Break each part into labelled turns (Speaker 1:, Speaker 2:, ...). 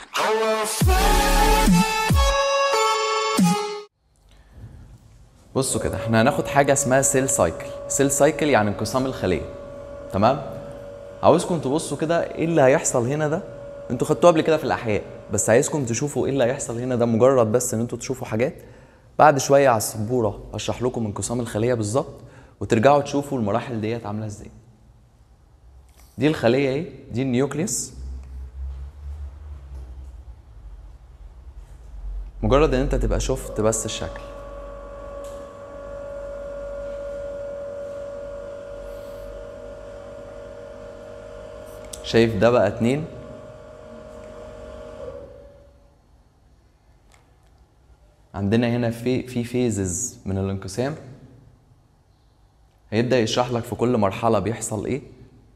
Speaker 1: بصوا كده احنا هناخد حاجه اسمها سيل سايكل سيل سايكل يعني انقسام الخليه تمام عاوزكم تبصوا كده ايه اللي هيحصل هنا ده انتوا خدتوه قبل كده في الاحياء بس عايزكم تشوفوا ايه اللي هيحصل هنا ده مجرد بس ان انتوا تشوفوا حاجات بعد شويه على السبوره اشرح لكم انقسام الخليه بالظبط وترجعوا تشوفوا المراحل ديت عامله ازاي دي الخليه ايه دي النيوكليوس مجرد ان انت تبقى شفت بس الشكل شايف ده بقى اتنين عندنا هنا في في فيزز من الانقسام هيبدأ يشرح لك في كل مرحلة بيحصل ايه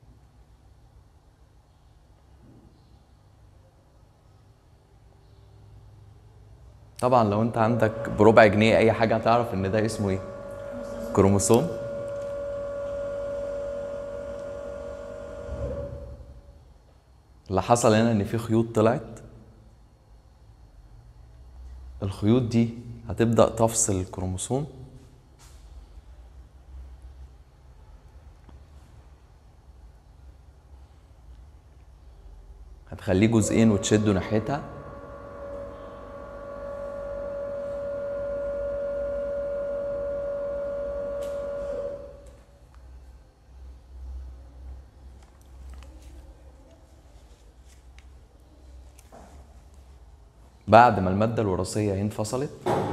Speaker 1: طبعا لو انت عندك بربع جنيه اي حاجة هتعرف ان ده اسمه ايه كروموسوم اللي حصل هنا ان في خيوط طلعت الخيوط دي هتبدأ تفصل الكروموسوم هتخليه جزئين وتشده ناحيتها بعد ما المادة الوراثية هي انفصلت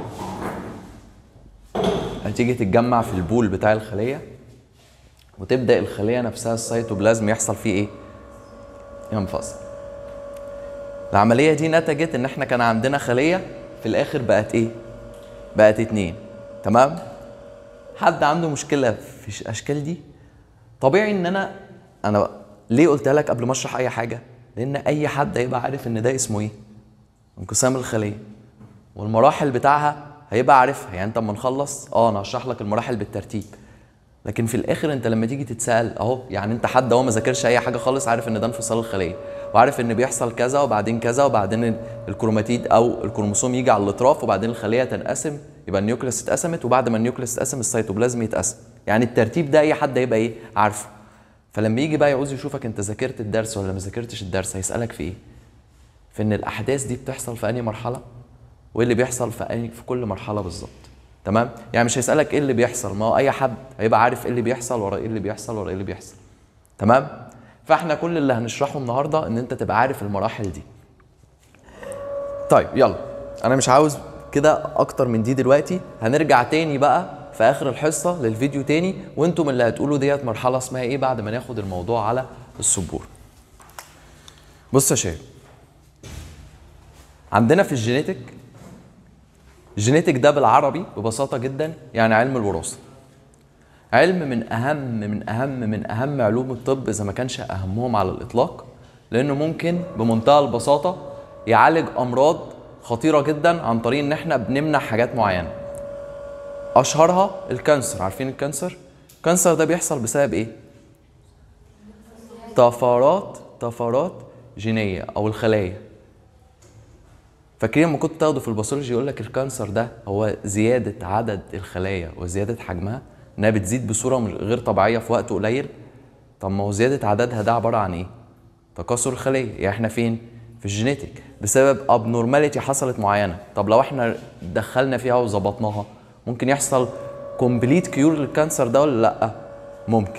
Speaker 1: هتيجي تتجمع في البول بتاع الخلية وتبدأ الخلية نفسها السيتوبلازم يحصل فيه ايه؟ ينفصل العملية دي نتجت ان احنا كان عندنا خلية في الاخر بقت ايه؟ بقت اتنين تمام؟ حد عنده مشكلة في الاشكال دي؟ طبيعي ان انا انا ليه قلتها لك قبل ما اشرح اي حاجة؟ لان اي حد هيبقى عارف ان ده اسمه ايه؟ انقسام الخليه والمراحل بتاعها هيبقى عارفها يعني انت اما نخلص اه انا هشرح لك المراحل بالترتيب لكن في الاخر انت لما تيجي تتسال اهو يعني انت حد هو ما ذاكرش اي حاجه خالص عارف ان ده انفصال الخليه وعارف ان بيحصل كذا وبعدين كذا وبعدين الكروماتيد او الكروموسوم يجي على الاطراف وبعدين الخليه تنقسم يبقى النيوكليس اتقسمت وبعد ما النيوكليس اتقسم السيتوبلازم يتقسم يعني الترتيب ده اي حد هيبقى ايه عارفه فلما يجي بقى يعوز يشوفك انت ذاكرت الدرس ولا ما ذاكرتش الدرس هيسالك في ايه في ان الاحداث دي بتحصل في انهي مرحله وايه اللي بيحصل في أنهي في كل مرحله بالظبط تمام يعني مش هيسالك ايه اللي بيحصل ما هو اي حد هيبقى عارف ايه اللي بيحصل ورا ايه اللي بيحصل ورا ايه اللي بيحصل تمام فاحنا كل اللي هنشرحه النهارده ان انت تبقى عارف المراحل دي طيب يلا انا مش عاوز كده اكتر من دي دلوقتي هنرجع تاني بقى في اخر الحصه للفيديو تاني وانتم اللي هتقولوا ديت مرحله اسمها ايه بعد ما ناخد الموضوع على السبوره بص يا شباب عندنا في الجينيتك الجينيتك ده بالعربي ببساطة جدا يعني علم الوراثة علم من أهم من أهم من أهم علوم الطب إذا ما كانش أهمهم على الإطلاق لأنه ممكن بمنتهى البساطة يعالج أمراض خطيرة جدا عن طريق إن إحنا بنمنع حاجات معينة أشهرها الكانسر عارفين الكانسر؟ الكانسر ده بيحصل بسبب إيه؟ طفرات طفرات جينية أو الخلايا فاكرين لما كنت تاخده في الباثولوجي يقول لك الكانسر ده هو زياده عدد الخلايا وزياده حجمها انها بتزيد بصوره غير طبيعيه في وقت قليل طب ما هو زياده عددها ده عباره عن ايه؟ تكاثر الخليه يعني احنا فين؟ في الجينيتك بسبب ابنورماليتي حصلت معينه طب لو احنا دخلنا فيها وظبطناها ممكن يحصل كومبليت كيور للكانسر ده ولا لا؟ ممكن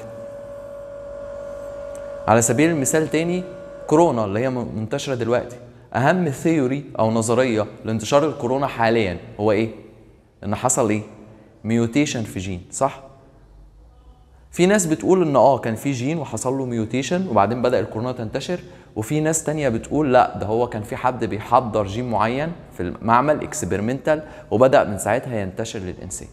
Speaker 1: على سبيل المثال تاني كورونا اللي هي منتشره دلوقتي اهم ثيوري او نظريه لانتشار الكورونا حاليا هو ايه ان حصل ايه ميوتيشن في جين صح في ناس بتقول ان اه كان في جين وحصل له ميوتيشن وبعدين بدا الكورونا تنتشر وفي ناس تانية بتقول لا ده هو كان في حد بيحضر جين معين في المعمل اكسبيرمنتال وبدا من ساعتها ينتشر للانسان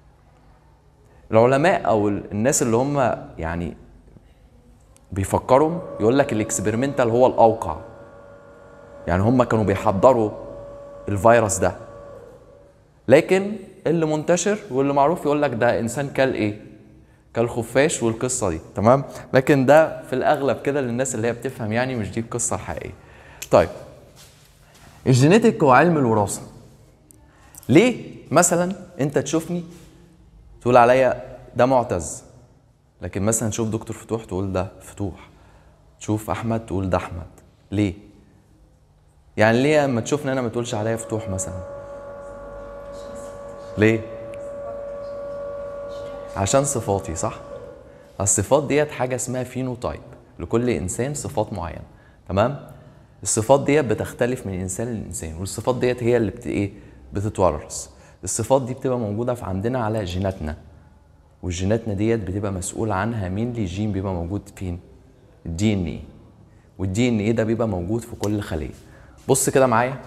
Speaker 1: العلماء او الناس اللي هم يعني بيفكروا يقول لك الاكسبيرمنتال هو الاوقع يعني هم كانوا بيحضروا الفيروس ده لكن اللي منتشر واللي معروف يقول لك ده انسان كل ايه كالخفاش والقصه دي تمام لكن ده في الاغلب كده للناس اللي هي بتفهم يعني مش دي القصه الحقيقيه طيب الجينيتك هو علم الوراثه ليه مثلا انت تشوفني تقول عليا ده معتز لكن مثلا تشوف دكتور فتوح تقول ده فتوح تشوف احمد تقول ده احمد ليه يعني ليه اما تشوفني انا ما تقولش عليا فتوح مثلا ليه عشان صفاتي صح الصفات ديت حاجه اسمها فينوتايب لكل انسان صفات معينه تمام الصفات ديت بتختلف من انسان لانسان والصفات ديت هي اللي بت ايه بتتورث الصفات دي بتبقى موجوده في عندنا على جيناتنا والجيناتنا ديت بتبقى مسؤول عنها مين لي جين بيبقى موجود فين الدي ان ايه والدي ان ايه ده بيبقى موجود في كل خليه بص كده معايا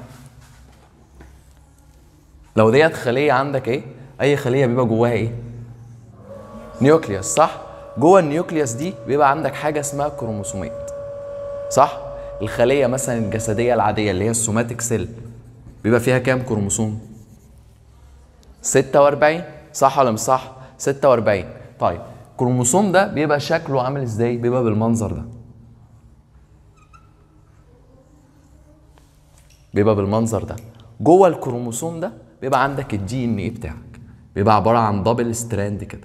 Speaker 1: لو ديت خليه عندك ايه اي خليه بيبقى جواها ايه نيوكليوس صح جوه النيوكليوس دي بيبقى عندك حاجه اسمها كروموسومات صح الخليه مثلا الجسديه العاديه اللي هي السوماتيك سيل بيبقى فيها كام كروموسوم 46 صح ولا مش صح 46 طيب الكروموسوم ده بيبقى شكله عامل ازاي بيبقى بالمنظر ده بيبقى بالمنظر ده جوه الكروموسوم ده بيبقى عندك الدي ان ايه بتاعك بيبقى عباره عن دبل ستراند كده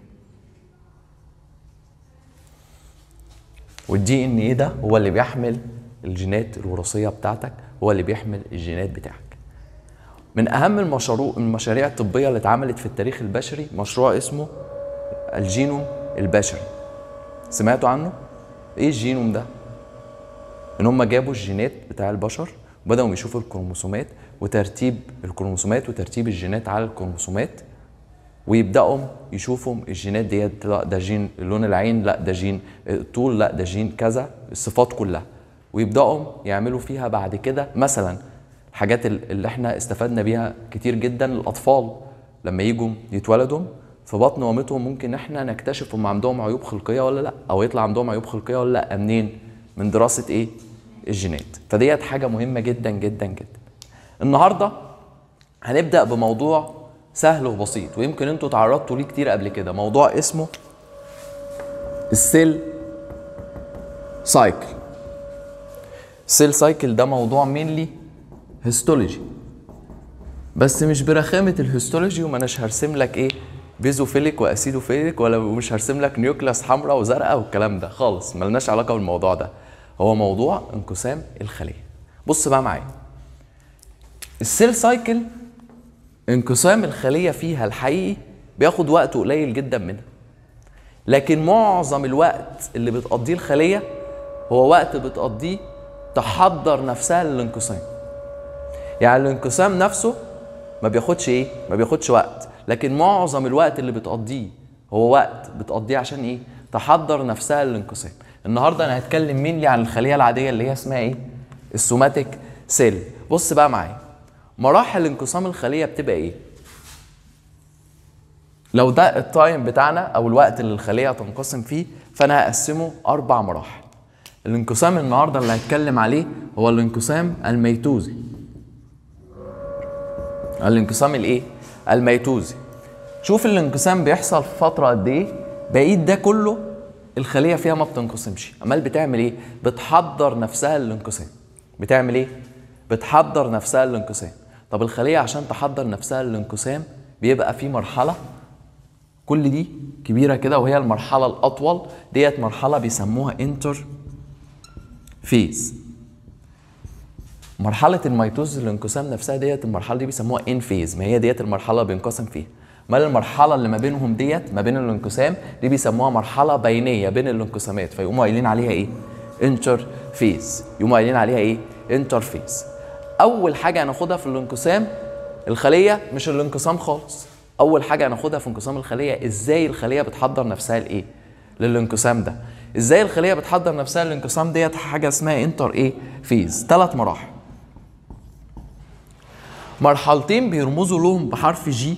Speaker 1: والدي ان ايه ده هو اللي بيحمل الجينات الوراثيه بتاعتك هو اللي بيحمل الجينات بتاعك من اهم المشروع المشاريع الطبيه اللي اتعملت في التاريخ البشري مشروع اسمه الجينوم البشري سمعتوا عنه ايه الجينوم ده ان هم جابوا الجينات بتاع البشر وبداوا يشوفوا الكروموسومات وترتيب الكروموسومات وترتيب الجينات على الكروموسومات ويبداوا يشوفوا الجينات ديت لا ده جين لون العين لا ده جين الطول لا ده جين كذا الصفات كلها ويبداوا يعملوا فيها بعد كده مثلا الحاجات اللي احنا استفدنا بيها كتير جدا الاطفال لما يجوا يتولدوا في بطن مامتهم ممكن احنا نكتشف هم عندهم عيوب خلقيه ولا لا او يطلع عندهم عيوب خلقيه ولا لا منين من دراسه ايه الجينات فديت حاجه مهمه جدا جدا جدا النهارده هنبدا بموضوع سهل وبسيط ويمكن انتوا تعرضتوا ليه كتير قبل كده موضوع اسمه السيل سايكل السيل سايكل ده موضوع مينلي هيستولوجي بس مش برخامه الهيستولوجي وما اناش هرسم لك ايه بيزوفيليك واسيدوفيليك ولا مش هرسم لك نيوكلاس حمراء وزرقاء والكلام ده خالص ملناش علاقه بالموضوع ده هو موضوع انقسام الخليه بص بقى معايا السيل سايكل انقسام الخليه فيها الحقيقي بياخد وقت قليل جدا منها لكن معظم الوقت اللي بتقضيه الخليه هو وقت بتقضيه تحضر نفسها للانقسام يعني الانقسام نفسه ما بياخدش ايه ما بياخدش وقت لكن معظم الوقت اللي بتقضيه هو وقت بتقضيه عشان ايه تحضر نفسها للانقسام النهارده انا هتكلم مين عن الخليه العاديه اللي هي اسمها ايه السوماتيك سيل بص بقى معايا مراحل انقسام الخليه بتبقى ايه لو ده التايم بتاعنا او الوقت اللي الخليه هتنقسم فيه فانا هقسمه اربع مراحل الانقسام النهارده اللي هتكلم عليه هو الانقسام الميتوزي الانقسام الايه الميتوزي شوف الانقسام بيحصل في فتره قد ايه بقيت ده كله الخليه فيها ما بتنقسمش امال بتعمل ايه بتحضر نفسها للانقسام بتعمل ايه بتحضر نفسها للانقسام طب الخليه عشان تحضر نفسها للانقسام بيبقى في مرحله كل دي كبيره كده وهي المرحله الاطول ديت مرحله بيسموها انتر فيز مرحله الميتوز الانقسام نفسها ديت المرحله دي بيسموها ان فيز ما هي ديت المرحله اللي بينقسم فيها ما المرحله اللي ما بينهم ديت ما بين الانقسام دي بيسموها مرحله بينيه بين الانقسامات فيقوموا قايلين عليها ايه انتر فيز يقوموا قايلين عليها ايه انتر فيز اول حاجه هناخدها في الانقسام الخليه مش الانقسام خالص اول حاجه هناخدها في انقسام الخليه ازاي الخليه بتحضر نفسها لايه للانقسام ده ازاي الخليه بتحضر نفسها للانقسام ديت حاجه اسمها انتر ايه فيز ثلاث مراحل مرحلتين بيرمزوا لهم بحرف جي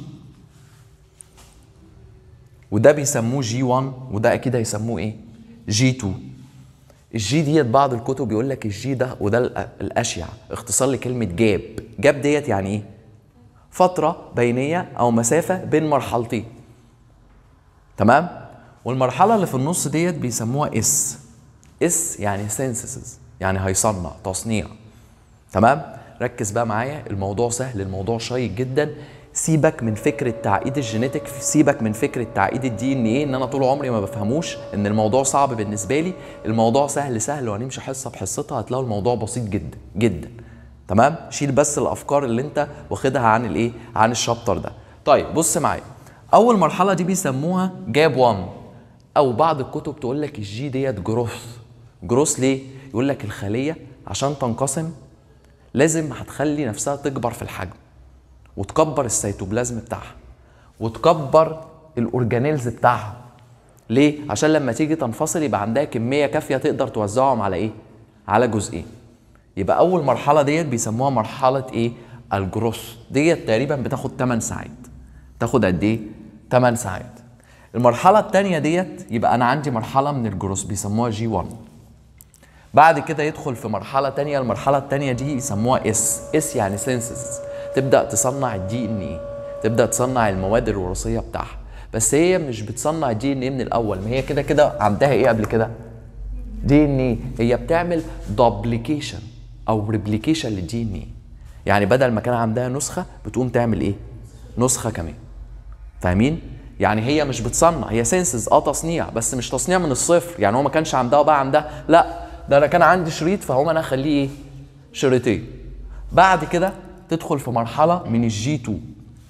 Speaker 1: وده بيسموه جي 1 وده اكيد هيسموه ايه جي 2 الجي ديت بعض الكتب يقول لك الجي ده وده الاشيع اختصار لكلمه جاب جاب ديت يعني ايه فتره بينيه او مسافه بين مرحلتين تمام والمرحله اللي في النص ديت بيسموها اس اس يعني سينسيسز يعني هيصنع تصنيع تمام ركز بقى معايا الموضوع سهل الموضوع شيق جدا سيبك من فكره تعقيد الجينيتك سيبك من فكره تعقيد الدي ان ايه ان انا طول عمري ما بفهموش ان الموضوع صعب بالنسبه لي الموضوع سهل سهل وهنمشي حصه بحصتها هتلاقوا الموضوع بسيط جدا جدا تمام شيل بس الافكار اللي انت واخدها عن الايه عن الشابتر ده طيب بص معايا اول مرحله دي بيسموها جاب 1 او بعض الكتب تقول لك الجي ديت جروث جروث ليه يقول لك الخليه عشان تنقسم لازم هتخلي نفسها تكبر في الحجم وتكبر السيتوبلازم بتاعها وتكبر الاورجانيلز بتاعها ليه عشان لما تيجي تنفصل يبقى عندها كميه كافيه تقدر توزعهم على ايه على جزئين يبقى اول مرحله ديت بيسموها مرحله ايه الجروث ديت تقريبا بتاخد 8 ساعات تاخد قد ايه 8 ساعات المرحله الثانيه ديت يبقى انا عندي مرحله من الجروث بيسموها جي 1 بعد كده يدخل في مرحله تانية المرحله الثانيه دي يسموها اس اس يعني سينسز تبدا تصنع الدي ان ايه تبدا تصنع المواد الوراثيه بتاعها بس هي مش بتصنع الدي ان ايه من الاول ما هي كده كده عندها ايه قبل كده دي ان ايه هي بتعمل دوبليكيشن او ريبليكيشن للدي ان ايه يعني بدل ما كان عندها نسخه بتقوم تعمل ايه نسخه كمان فاهمين يعني هي مش بتصنع هي سينسز اه تصنيع بس مش تصنيع من الصفر يعني هو ما كانش عندها وبقى عندها لا ده انا كان عندي شريط فهو انا اخليه ايه شريطين بعد كده تدخل في مرحله من الجي 2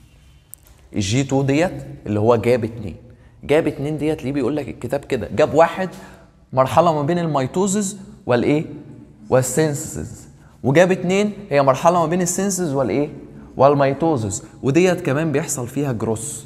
Speaker 1: الجي 2 ديت اللي هو جاب اتنين جاب اتنين ديت ليه بيقول لك الكتاب كده جاب واحد مرحله ما بين الميتوزز والايه والسينسز وجاب اتنين هي مرحله ما بين السينسز والايه والميتوزز وديت كمان بيحصل فيها جروس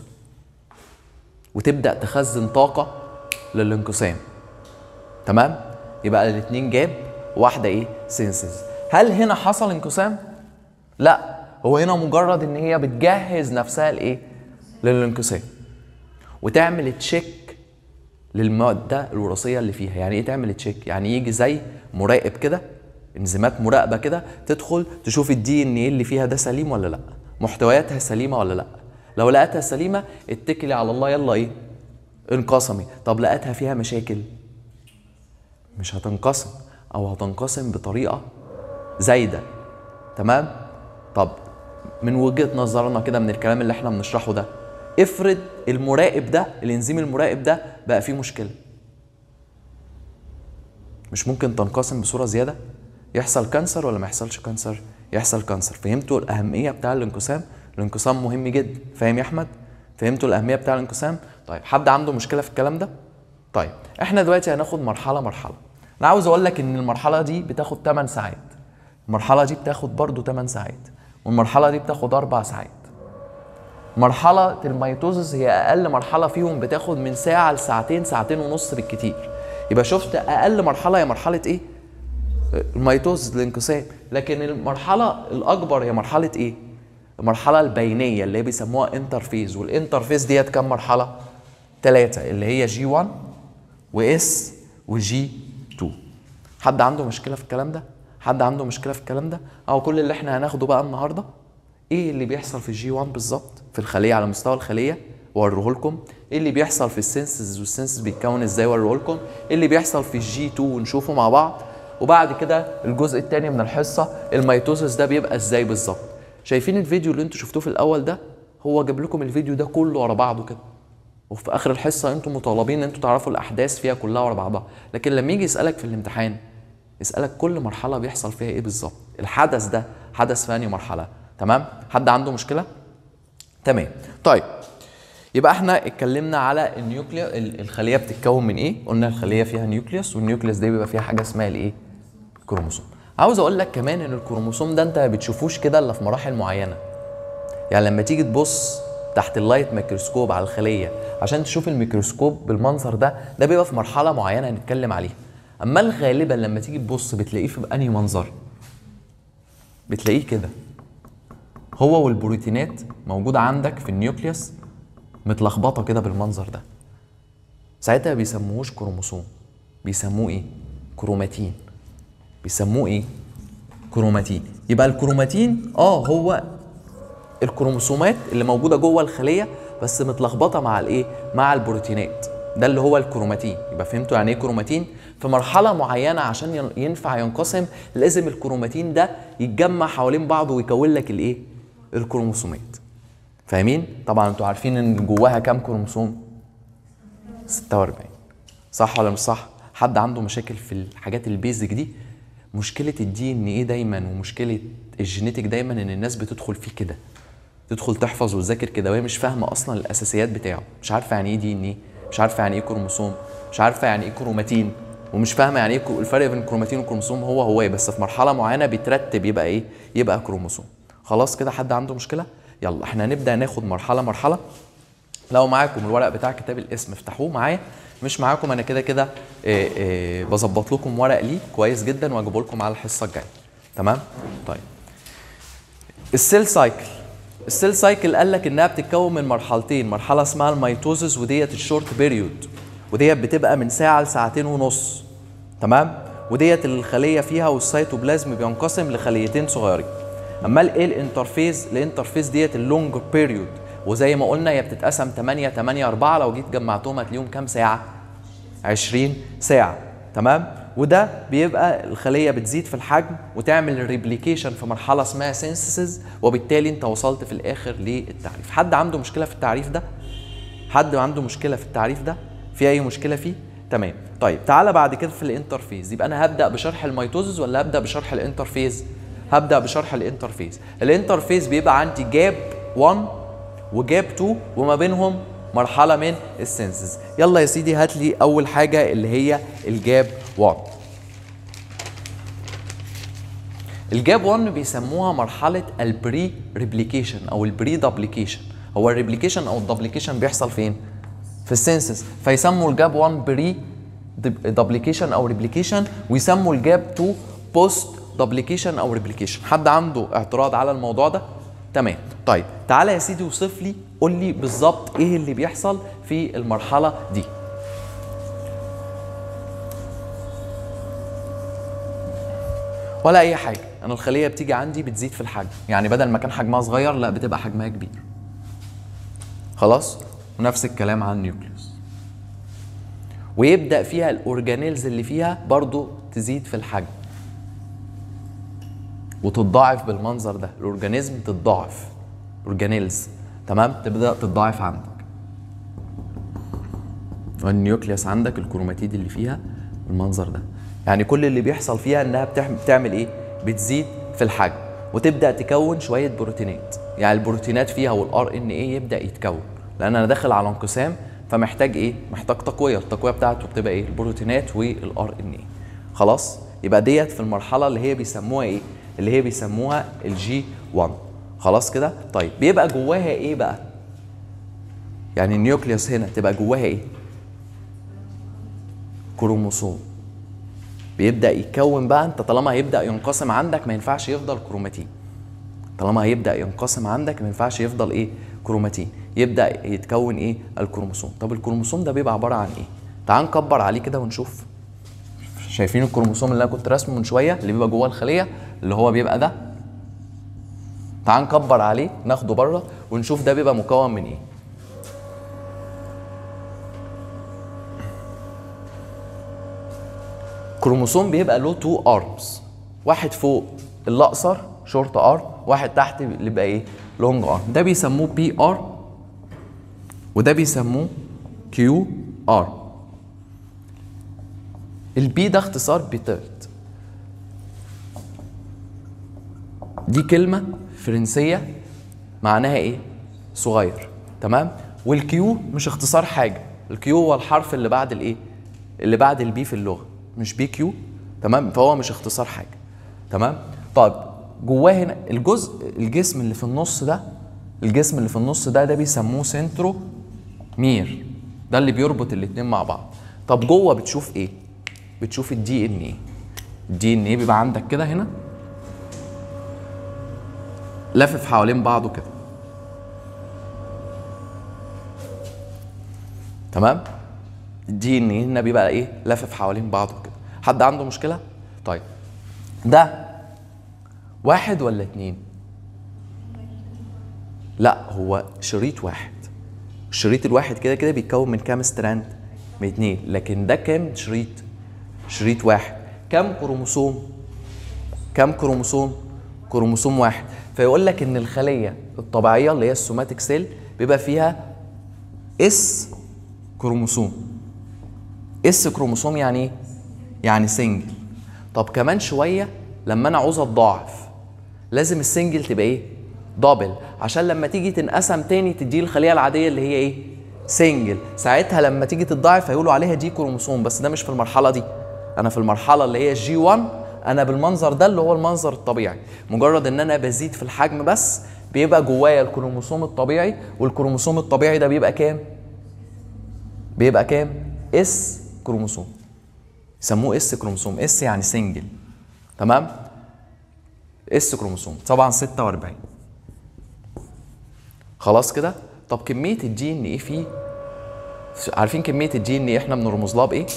Speaker 1: وتبدا تخزن طاقه للانقسام تمام يبقى الاثنين جاب واحده ايه سينسز هل هنا حصل انقسام لا هو هنا مجرد ان هي بتجهز نفسها لايه للانقسام وتعمل تشيك للماده الوراثيه اللي فيها يعني ايه تعمل تشيك يعني يجي زي مراقب كده انزيمات مراقبه كده تدخل تشوف الدي ان ايه اللي فيها ده سليم ولا لا محتوياتها سليمه ولا لا لو لقيتها سليمه اتكلي على الله يلا ايه انقسمي طب لقيتها فيها مشاكل مش هتنقسم او هتنقسم بطريقه زايده تمام طب من وجهه نظرنا كده من الكلام اللي احنا بنشرحه ده افرض المراقب ده الانزيم المراقب ده بقى فيه مشكله مش ممكن تنقسم بصوره زياده يحصل كانسر ولا ما يحصلش كانسر يحصل كانسر فهمتوا الاهميه بتاع الانقسام الانقسام مهم جدا فاهم يا احمد فهمتوا الاهميه بتاع الانقسام طيب حد عنده مشكله في الكلام ده طيب احنا دلوقتي هناخد مرحله مرحله انا عاوز اقول لك ان المرحله دي بتاخد 8 ساعات المرحله دي بتاخد برضو 8 ساعات والمرحله دي بتاخد 4 ساعات مرحله الميتوزس هي اقل مرحله فيهم بتاخد من ساعه لساعتين ساعتين ونص بالكتير يبقى شفت اقل مرحله هي مرحله ايه الميتوزس الانقسام لكن المرحله الاكبر هي مرحله ايه المرحله البينيه اللي هي بيسموها انترفيز والانترفيز ديت كام مرحله ثلاثه اللي هي جي 1 واس وجي 2 حد عنده مشكله في الكلام ده حد عنده مشكله في الكلام ده او كل اللي احنا هناخده بقى النهارده ايه اللي بيحصل في الجي 1 بالظبط في الخليه على مستوى الخليه واوريه لكم ايه اللي بيحصل في السنسز والسنسز بيتكون ازاي واوريه لكم ايه اللي بيحصل في الجي 2 ونشوفه مع بعض وبعد كده الجزء الثاني من الحصه الميتوسس ده بيبقى ازاي بالظبط شايفين الفيديو اللي انتوا شفتوه في الاول ده هو جاب لكم الفيديو ده كله ورا بعضه كده وفي اخر الحصه انتم مطالبين ان انتوا تعرفوا الاحداث فيها كلها ورا بعضها لكن لما يجي يسالك في الامتحان يسالك كل مرحله بيحصل فيها ايه بالظبط الحدث ده حدث في انهي مرحله تمام حد عنده مشكله تمام طيب يبقى احنا اتكلمنا على النيوكليا الخليه بتتكون من ايه قلنا الخليه فيها نيوكليوس والنيوكليوس ده بيبقى فيها حاجه اسمها الايه كروموسوم عاوز اقول لك كمان ان الكروموسوم ده انت ما بتشوفوش كده الا في مراحل معينه يعني لما تيجي تبص تحت اللايت ميكروسكوب على الخليه عشان تشوف الميكروسكوب بالمنظر ده ده بيبقى في مرحله معينه هنتكلم عليها اما غالبا لما تيجي تبص بتلاقيه في انهي منظر بتلاقيه كده هو والبروتينات موجوده عندك في النيوكليوس متلخبطه كده بالمنظر ده ساعتها بيسموهوش كروموسوم بيسموه ايه كروماتين بيسموه ايه كروماتين يبقى الكروماتين اه هو الكروموسومات اللي موجوده جوه الخليه بس متلخبطه مع الايه مع البروتينات ده اللي هو الكروماتين يبقى فهمتوا يعني ايه كروماتين في مرحله معينه عشان ين- ينفع ينقسم لازم الكروماتين ده يتجمع حوالين بعضه ويكون لك الايه الكروموسومات فاهمين طبعا انتوا عارفين ان جواها كام كروموسوم 46 صح ولا مش صح حد عنده مشاكل في الحاجات البيزك دي مشكله الدي ان ايه دايما ومشكله الجينيتك دايما ان الناس بتدخل فيه كده تدخل تحفظ وتذاكر كده وهي مش فاهمه اصلا الاساسيات بتاعه مش عارفه يعني ايه دي ان ايه مش عارفه يعني ايه كروموسوم مش عارفه يعني ايه كروماتين ومش فاهمه يعني ايه كرو- الفرق بين الكروماتين والكروموسوم هو هو بس في مرحله معينه بيترتب يبقى ايه يبقى كروموسوم خلاص كده حد عنده مشكله يلا احنا هنبدا ناخد مرحله مرحله لو معاكم الورق بتاع كتاب الاسم افتحوه معايا مش معاكم انا كده كده آه، آه، بظبط لكم ورق ليه كويس جدا واجيبه لكم على الحصه الجايه تمام طيب السيل سايكل السيل سايكل قال لك انها بتتكون من مرحلتين مرحله اسمها الميتوزس وديت الشورت بيريود وديت بتبقى من ساعه لساعتين ونص تمام وديت الخليه فيها والسيتوبلازم بينقسم لخليتين صغيرين اما ايه الانترفيز الانترفيز ديت اللونج بيريود وزي ما قلنا هي بتتقسم 8 8 4 لو جيت جمعتهم هتلاقيهم كام ساعه 20 ساعة تمام وده بيبقى الخلية بتزيد في الحجم وتعمل ريبليكيشن في مرحلة اسمها سينسيسز وبالتالي انت وصلت في الاخر للتعريف حد عنده مشكلة في التعريف ده حد عنده مشكلة في التعريف ده في اي مشكلة فيه تمام طيب تعالى بعد كده في الانترفيز يبقى انا هبدأ بشرح الميتوزز ولا هبدأ بشرح الانترفيز هبدأ بشرح الانترفيز الانترفيز بيبقى عندي جاب 1 وجاب 2 وما بينهم مرحله من السنسز يلا يا سيدي هات لي اول حاجه اللي هي الجاب 1 الجاب 1 بيسموها مرحله البري ريبليكيشن او البري دبليكيشن هو الريبليكيشن او الدبليكيشن بيحصل فين في السنسز فيسموا الجاب 1 بري دبليكيشن او ريبليكيشن ويسموا الجاب 2 بوست دبليكيشن او ريبليكيشن حد عنده اعتراض على الموضوع ده تمام طيب تعالى يا سيدي وصف لي قول لي بالظبط ايه اللي بيحصل في المرحله دي ولا اي حاجه انا الخليه بتيجي عندي بتزيد في الحجم يعني بدل ما كان حجمها صغير لا بتبقى حجمها كبير خلاص ونفس الكلام عن النيوكليوس ويبدا فيها الاورجانيلز اللي فيها برضو تزيد في الحجم وتتضاعف بالمنظر ده الاورجانيزم تتضاعف اورجانيلز تمام تبدا تتضاعف عندك والنيوكليوس عندك الكروماتيد اللي فيها بالمنظر ده يعني كل اللي بيحصل فيها انها بتعمل, بتعمل ايه بتزيد في الحجم وتبدا تكون شويه بروتينات يعني البروتينات فيها والار ان ايه يبدا يتكون لان انا داخل على انقسام فمحتاج ايه محتاج تقويه التقويه بتاعته بتبقى ايه البروتينات والار ان ايه خلاص يبقى ديت في المرحله اللي هي بيسموها ايه اللي هي بيسموها الجي 1 خلاص كده طيب بيبقى جواها ايه بقى يعني النيوكليوس هنا تبقى جواها ايه كروموسوم بيبدا يتكون بقى انت طالما هيبدا ينقسم عندك ما ينفعش يفضل كروماتين طالما هيبدا ينقسم عندك ما ينفعش يفضل ايه كروماتين يبدا يتكون ايه الكروموسوم طب الكروموسوم ده بيبقى عباره عن ايه تعال نكبر عليه كده ونشوف شايفين الكروموسوم اللي انا كنت راسمه من شويه اللي بيبقى جوه الخليه اللي هو بيبقى ده تعال نكبر عليه ناخده بره ونشوف ده بيبقى مكون من ايه كروموسوم بيبقى له تو ارمز واحد فوق الاقصر شورت ارم واحد تحت اللي بيبقى ايه لونج ارم ده بيسموه بي ار وده بيسموه كيو ار البي ده اختصار بيترت دي كلمة فرنسية معناها ايه؟ صغير تمام؟ والكيو مش اختصار حاجة الكيو هو الحرف اللي بعد الايه؟ اللي بعد البي في اللغة مش بي كيو تمام؟ فهو مش اختصار حاجة تمام؟ طيب جواه هنا الجزء الجسم اللي في النص ده الجسم اللي في النص ده ده بيسموه سنترو مير ده اللي بيربط الاتنين مع بعض طب جوه بتشوف ايه؟ بتشوف الدي ان ايه الدي ان ايه بيبقى عندك كده هنا لافف حوالين بعضه كده تمام الدي ان ايه هنا بيبقى ايه لافف حوالين بعضه كده حد عنده مشكله طيب ده واحد ولا اتنين لا هو شريط واحد الشريط الواحد كده كده بيتكون من كام ستراند باتنين لكن ده كام شريط شريط واحد كام كروموسوم كام كروموسوم كروموسوم واحد فيقول لك ان الخليه الطبيعيه اللي هي السوماتيك سيل بيبقى فيها اس كروموسوم اس كروموسوم يعني ايه يعني سنجل طب كمان شويه لما انا عاوز اتضاعف لازم السنجل تبقى ايه دبل عشان لما تيجي تنقسم تاني تدي الخليه العاديه اللي هي ايه سنجل ساعتها لما تيجي تتضاعف هيقولوا عليها دي كروموسوم بس ده مش في المرحله دي انا في المرحله اللي هي جي 1 انا بالمنظر ده اللي هو المنظر الطبيعي مجرد ان انا بزيد في الحجم بس بيبقى جوايا الكروموسوم الطبيعي والكروموسوم الطبيعي ده بيبقى كام بيبقى كام اس كروموسوم يسموه اس كروموسوم اس يعني سنجل تمام اس كروموسوم طبعا 46 خلاص كده طب كميه الجي ان ايه فيه عارفين كميه الجي ان ايه احنا بنرمز لها بايه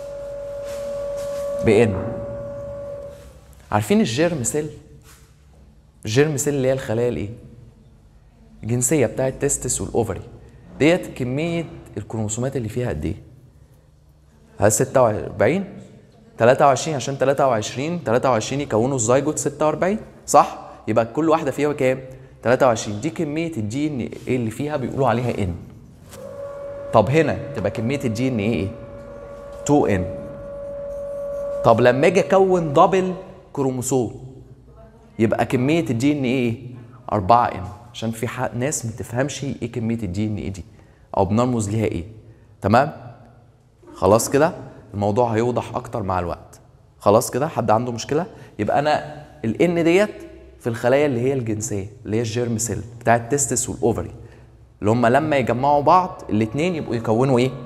Speaker 1: بان عارفين الجيرم سيل الجيرم سيل اللي هي الخلايا الايه الجنسيه بتاعه التستس والاوفري ديت كميه الكروموسومات اللي فيها قد ايه هل 46 23 عشان 23 23 يكونوا الزيجوت 46 صح يبقى كل واحده فيها كام 23 دي كميه الجي ان ايه اللي فيها بيقولوا عليها ان طب هنا تبقى كميه الجي ان ايه ايه 2 ان طب لما اجي اكون دبل كروموسوم يبقى كميه الجي ان ايه 4 ان عشان في حق ناس ما تفهمش ايه كميه الجي ان ايه دي او بنرمز ليها ايه تمام خلاص كده الموضوع هيوضح اكتر مع الوقت خلاص كده حد عنده مشكله يبقى انا الان ديت في الخلايا اللي هي الجنسيه اللي هي الجيرم سيل بتاع التستس والاوفري اللي هم لما يجمعوا بعض الاثنين يبقوا يكونوا ايه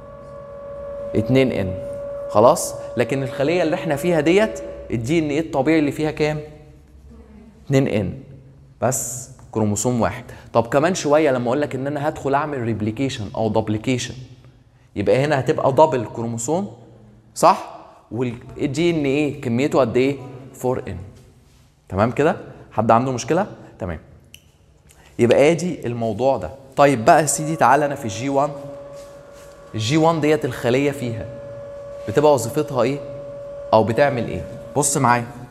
Speaker 1: 2 ان خلاص لكن الخليه اللي احنا فيها ديت الدي ان ايه الطبيعي اللي فيها كام 2 ان بس كروموسوم واحد طب كمان شويه لما اقول لك ان انا هدخل اعمل ريبليكيشن او دوبليكيشن يبقى هنا هتبقى دبل كروموسوم صح والجي ان ايه كميته قد ايه 4 ان تمام كده حد عنده مشكله تمام يبقى ادي الموضوع ده طيب بقى يا سيدي تعالى انا في الجي 1 الجي 1 ديت الخليه فيها بتبقى وظيفتها ايه او بتعمل ايه بص معايا